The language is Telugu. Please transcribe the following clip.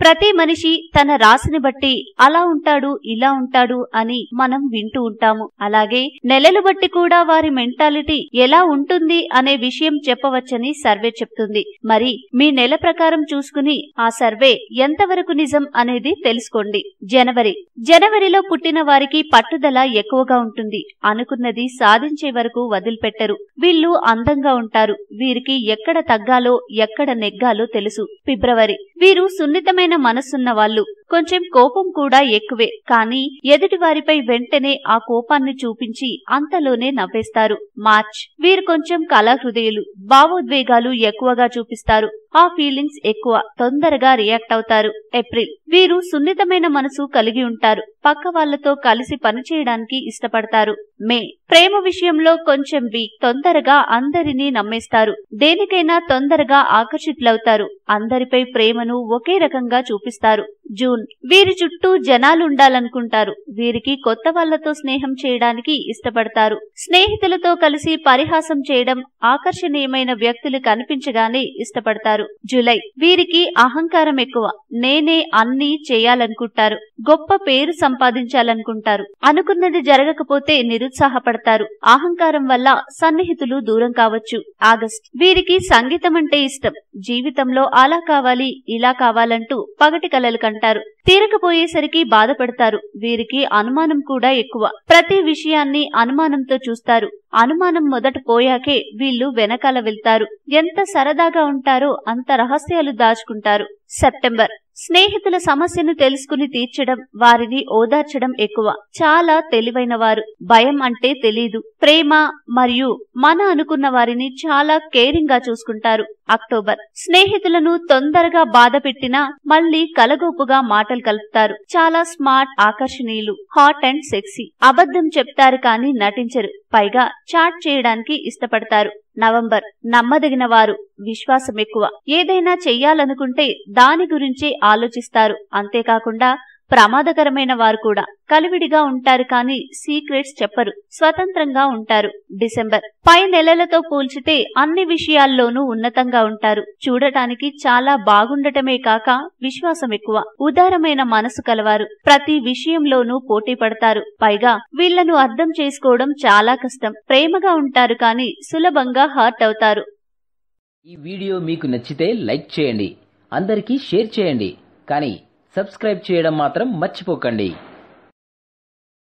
ప్రతి మనిషి తన రాశిని బట్టి అలా ఉంటాడు ఇలా ఉంటాడు అని మనం వింటూ ఉంటాము అలాగే నెలలు బట్టి కూడా వారి మెంటాలిటీ ఎలా ఉంటుంది అనే విషయం చెప్పవచ్చని సర్వే చెప్తుంది మరి మీ నెల ప్రకారం చూసుకుని ఆ సర్వే ఎంతవరకు నిజం అనేది తెలుసుకోండి జనవరి జనవరిలో పుట్టిన వారికి పట్టుదల ఎక్కువగా ఉంటుంది అనుకున్నది సాధించే వరకు వదిలిపెట్టరు వీళ్ళు అందంగా ఉంటారు వీరికి ఎక్కడ తగ్గాలో ఎక్కడ నెగ్గాలో తెలుసు ఫిబ్రవరి వీరు సున్నితమైన మనసున్న వాళ్ళు కొంచెం కోపం కూడా ఎక్కువే కానీ ఎదుటి వారిపై వెంటనే ఆ కోపాన్ని చూపించి అంతలోనే నవ్వేస్తారు మార్చ్ వీరు కొంచెం కళాహృదయులు భావోద్వేగాలు ఎక్కువగా చూపిస్తారు ఆ ఫీలింగ్స్ ఎక్కువ తొందరగా రియాక్ట్ అవుతారు ఏప్రిల్ వీరు సున్నితమైన మనసు కలిగి ఉంటారు పక్క వాళ్లతో కలిసి పనిచేయడానికి ఇష్టపడతారు మే ప్రేమ విషయంలో కొంచెం వీక్ తొందరగా అందరినీ నమ్మేస్తారు దేనికైనా తొందరగా ఆకర్షితులవుతారు అందరిపై ప్రేమను ఒకే రకంగా చూపిస్తారు జూన్ వీరి చుట్టూ జనాలుండాలనుకుంటారు వీరికి కొత్త వాళ్లతో స్నేహం చేయడానికి ఇష్టపడతారు స్నేహితులతో కలిసి పరిహాసం చేయడం ఆకర్షణీయమైన వ్యక్తులు కనిపించగానే ఇష్టపడతారు జూలై వీరికి అహంకారం ఎక్కువ నేనే అన్నీ చేయాలనుకుంటారు గొప్ప పేరు సంపాదించాలనుకుంటారు అనుకున్నది జరగకపోతే నిరుత్సాహపడతారు అహంకారం వల్ల సన్నిహితులు దూరం కావచ్చు ఆగస్ట్ వీరికి సంగీతం అంటే ఇష్టం జీవితంలో అలా కావాలి ఇలా కావాలంటూ పగటి కలలు కంటారు తీరకపోయేసరికి బాధపడతారు వీరికి అనుమానం కూడా ఎక్కువ ప్రతి విషయాన్ని అనుమానంతో చూస్తారు అనుమానం మొదట పోయాకే వీళ్ళు వెనకాల వెళ్తారు ఎంత సరదాగా ఉంటారో అంత రహస్యాలు దాచుకుంటారు సెప్టెంబర్ స్నేహితుల సమస్యను తెలుసుకుని తీర్చడం వారిని ఓదార్చడం ఎక్కువ చాలా తెలివైన వారు భయం అంటే తెలీదు ప్రేమ మరియు మన అనుకున్న వారిని చాలా కేరింగ్ గా చూసుకుంటారు అక్టోబర్ స్నేహితులను తొందరగా బాధ పెట్టినా మళ్ళీ కలగొప్పుగా మాటలు కలుపుతారు చాలా స్మార్ట్ ఆకర్షణీయులు హాట్ అండ్ సెక్సీ అబద్ధం చెప్తారు కానీ నటించరు పైగా చాట్ చేయడానికి ఇష్టపడతారు నవంబర్ నమ్మదగిన వారు విశ్వాసం ఎక్కువ ఏదైనా చెయ్యాలనుకుంటే దాని గురించే ఆలోచిస్తారు అంతేకాకుండా ప్రమాదకరమైన వారు కూడా కలివిడిగా ఉంటారు కానీ సీక్రెట్స్ చెప్పరు స్వతంత్రంగా ఉంటారు డిసెంబర్ పై నెలలతో పోల్చితే అన్ని విషయాల్లోనూ ఉన్నతంగా ఉంటారు చూడటానికి చాలా బాగుండటమే కాక విశ్వాసం ఎక్కువ ఉదారమైన మనసు కలవారు ప్రతి విషయంలోనూ పోటీ పడతారు పైగా వీళ్లను అర్థం చేసుకోవడం చాలా కష్టం ప్రేమగా ఉంటారు కానీ సులభంగా హర్ట్ అవుతారు ఈ వీడియో మీకు నచ్చితే లైక్ చేయండి అందరికీ షేర్ చేయండి కానీ సబ్స్క్రైబ్ చేయడం మాత్రం మర్చిపోకండి